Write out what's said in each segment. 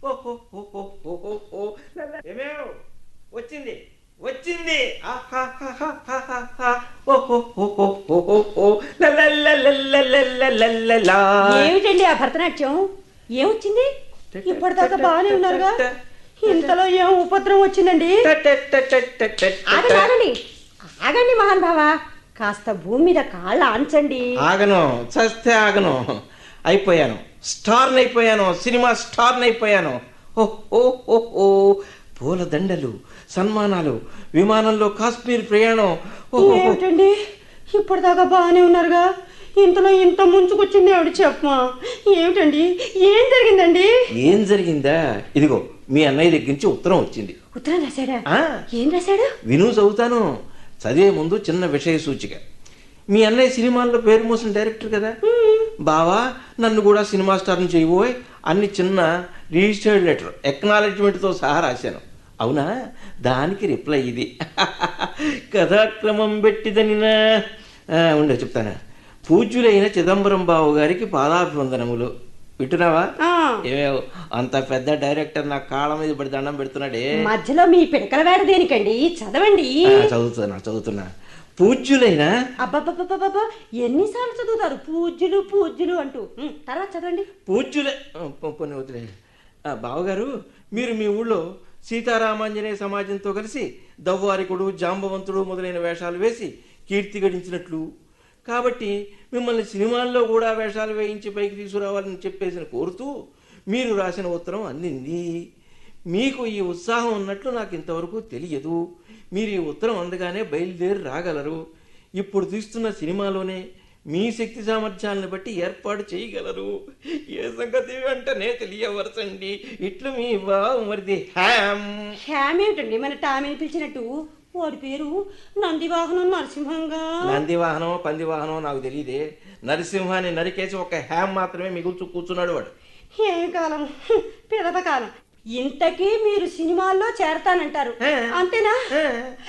ఓ, ఓ, ఓ, ఓ, ఓ, ఓ, ఓ. ఏమేవ్? వచ్చింది వచ్చింది ఆహాహాహాహాహా. ఓ, ఓ, ఓ, ఓ, ఓ, ఓ, ఓ. లలలలలలలలలలా. ఏమిటండి ఆ భరతనాట్యం ఏమొచ్చింది ఇప్పటిదాకా బాగానే ఉన్నారుగా ఇంతలో ఏం ఉపద్రవం వచ్చిందండి ఆగండి ఆగండి ఆగండి మహాన్ భావ కాస్త భూమి మీద కాళ్ళు ఆంచండి ఆగను చస్తే ఆగను అయిపోయాను స్టార్ని అయిపోయాను సినిమా స్టార్ని అయిపోయాను ఓ ఓ ఓ ఓ పూల దండలు సన్మానాలు విమానంలో కాశ్మీర్ ప్రయాణం ఓ, ఓ, ఓ. ఏమిటండి ఇప్పటిదాకా బాగానే ఉన్నారుగా ఇంతలో ఇంత ముంచుకొచ్చింది ఆవిడ చెప్పమా ఏమిటండి ఏం జరిగిందండి ఏం జరిగిందా ఇదిగో మీ అన్నయ్య దగ్గర నుంచి ఉత్తరం వచ్చింది ఉత్తరం రాశాడా ఆ, ఏం రాశాడు విను చదువుతాను చదివే ముందు చిన్న విషయ సూచిక మీ అన్నయ్య సినిమాల్లో పేరు మోసిన డైరెక్టర్ కదా బావా నన్ను కూడా సినిమా స్టార్ని చేయబోయ్ అన్ని చిన్న రిజిస్టర్డ్ లెటర్ ఎక్నాలెడ్జ్మెంట్తో సహా రాశాను అవునా దానికి రిప్లై ఇది కథాక్రమం పెట్టిదనినా ఆ, ఉండే చెప్తాను పూజ్యులైన చిదంబరం బాబు గారికి పాదాభివందనములు వింటున్నావా ఆ, ఏమేవ్ అంత పెద్ద డైరెక్టర్ నా కాళ్ళ మీద పడి దండం పెడుతున్నాడే మధ్యలో మీ పిడకల వేడ దేనికండి చదవండి ఆ, చదువుతున్నా చదువుతున్నా పూజ్యులైన అబ్బబ్బబ్బబ్బబ్బ ఎన్నిసార్లు చదువుతారు పూజ్యులు పూజ్యులు అంటూ ఉమ్, తర్వాత చదవండి పూజ్యులే ఆ, పో- పోనీ వదిలే ఆ, బావగారు మీరు మీ ఊళ్ళో సీతారామాంజనేయ సమాజంతో కలిసి దవ్వారికుడు జాంబవంతుడు మొదలైన వేషాలు వేసి కీర్తి గడించినట్లు కాబట్టి మిమ్మల్ని సినిమాల్లో కూడా వేషాలు వేయించి పైకి తీసుకురావాలని చెప్పేసి కోరుతూ మీరు రాసిన ఉత్తరం అందింది మీకు ఈ ఉత్సాహం ఉన్నట్లు నాకు ఇంతవరకు తెలియదు మీరు ఈ ఉత్తరం అందగానే బయలుదేరి రాగలరు ఇప్పుడు తీస్తున్న సినిమాలోనే మీ శక్తి సామర్థ్యాలను బట్టి ఏర్పాటు చేయగలరు ఏ సంగతి వెంటనే తెలియవరచండి ఇట్లు మీ బావు మరిది హ్యామ్ హ్యామ్ ఏమిటండి మన టామీని పిలిచినట్టు వాడి పేరు నందివాహనం నరసింహంగా నంది వాహనం పంది వాహనం నాకు తెలియదే నరసింహాన్ని నరికేసి ఒక హ్యామ్ మాత్రమే మిగుల్చు కూర్చున్నాడు వాడు ఏం కాలం హ్మ్, పిదప కాలం ఇంతకీ మీరు సినిమాల్లో చేరతానంటారు ఏ? అంతేనా ఏ?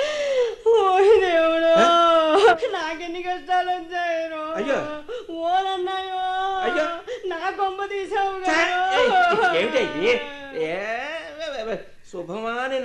ఓయ్ దేవుడు నాకెన్ని కష్టాలు వచ్చాయో అయ్యో. ఓనన్నాయో అయ్యో. నా కొమ్మ తీసావు ఛే, కదా. ఏయ్, ఏమిటి ఇది? ఏ, శుభమాని